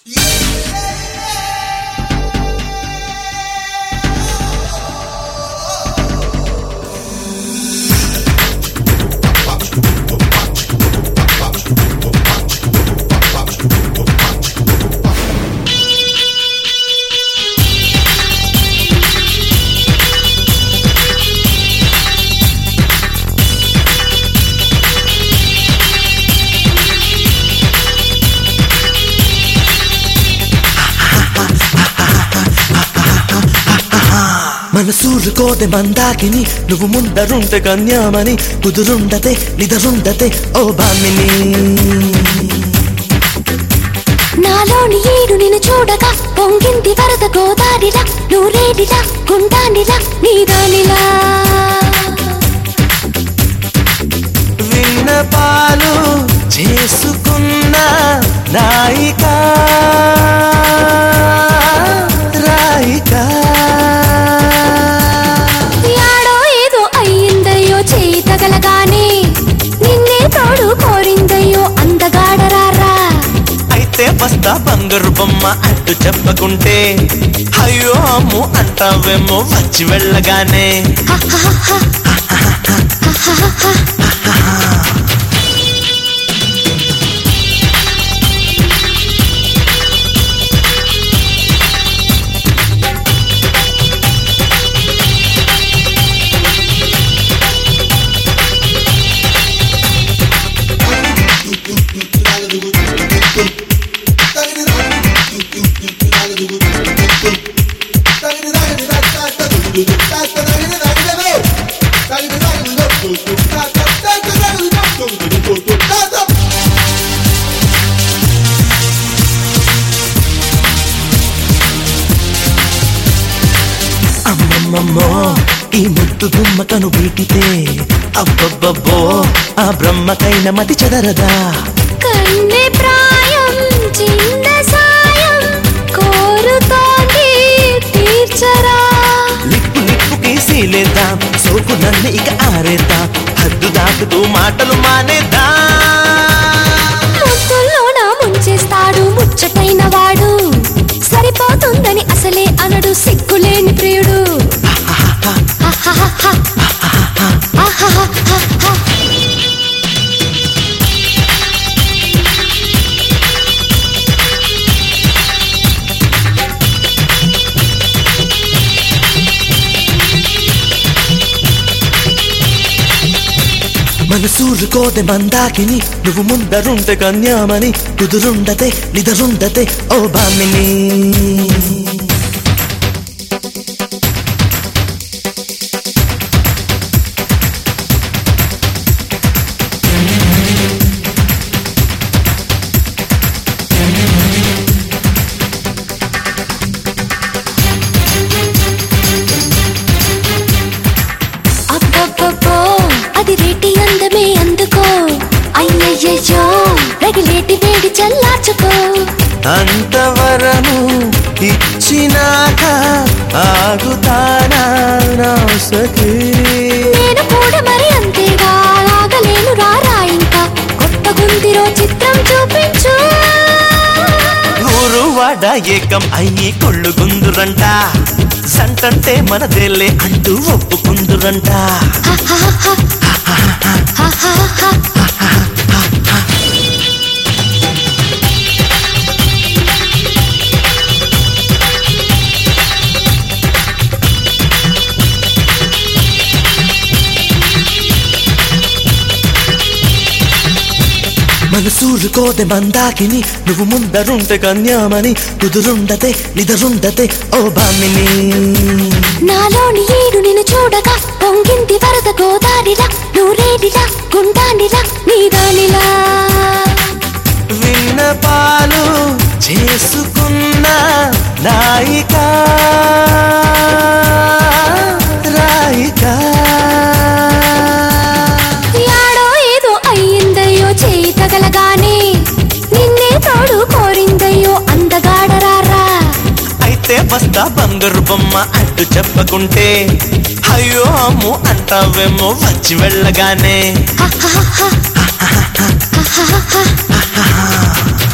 మనసూరుకోದೆ మందాకిని నువ్వు ముందరుంటే కన్యామని కుదురుండతే నిదరుండతే ఓ బామిని నాలోని ఈడు నిన్ను చూడగా పొంగింది వరద గోదారిలా నూరేడిలా గుండానిలా నీదానిలా విన్నపాలు చేసుకున్న నాయిక రాయిక యాడో ఏదో అయ్యిందయ్యో చేయి తగలగానే నిన్నే తోడు కోరిందయ్యో అందగాడరారా అయితే వస్తా బంగారు బొమ్మ అడ్డు చెప్పకుంటే అయ్యో అమ్ము అంటావేమో వచ్చి వెళ్ళగానే అమ్మమ్మమ్మో ఈ ముద్దు గుమ్మకను వీటితే అబ్బబ్బబ్బో ఆ బ్రహ్మకైన మతి చెదరదా కన్నె ప్రాయం చిన్న సాయం కోరుతోంది తీర్చరా లిప్పు లిప్పుకి సీలేద్దాం సోకు నన్ను ఇక ఆరేద్దాం హద్దు దాటుతూ మాటలు మానేద్దాం ముద్దుల్లోన ముంచేస్తాడు ముచ్చటైన వాడు సరిపోతుందని అసలే అనడు సిగ్గులేని ప్రియుడు మనసూరుకోದೆ మందాకిని నువ్వు ముందరుంటే కన్యామని కుదురుండతే నిదరుండతే ఓ బామిని అబ్బబ్బబ్బో అది రేటి అందమే అందుకో అయ్యయ్యో రగిలేటి వేడి చల్లార్చుకో అంతవరము ఇచ్చినాక ఆగుతానా నా సఖీ నేను కూడా మరి అంతేగా ఆగలేను రారా ఇంకా కొత్త గుందిరో చిత్రం చూపించు ఊరు వాడ ఏకం అయ్యి కొళ్ళుకుందురంట సంటంటే మనదేలే అంటూ ఒప్పుకుందురంట మనసూరుకోದೆ మందాకిని నువ్వు ముందరుంటే కన్యామని కుదురుండతే నిదరుండతే ఓ బామిని నాలోని ఈడు నిన్ను చూడగా పొంగింది వరద గోదారిలా నూరేడిలా గుండానిలా నీదానిలా విన్నపాలు చేసుకున్న నాయిక రాయిక యాడో ఏదో అయ్యిందయ్యో చేయి తగలగానే నిన్నే తోడు కోరిందయ్యో అందగాడరారా అయితే వస్తా బంగారు బొమ్మ అడ్డు చెప్పకుంటే అయ్యో అమ్ము అంటావేమో వచ్చి వెళ్ళగానే హ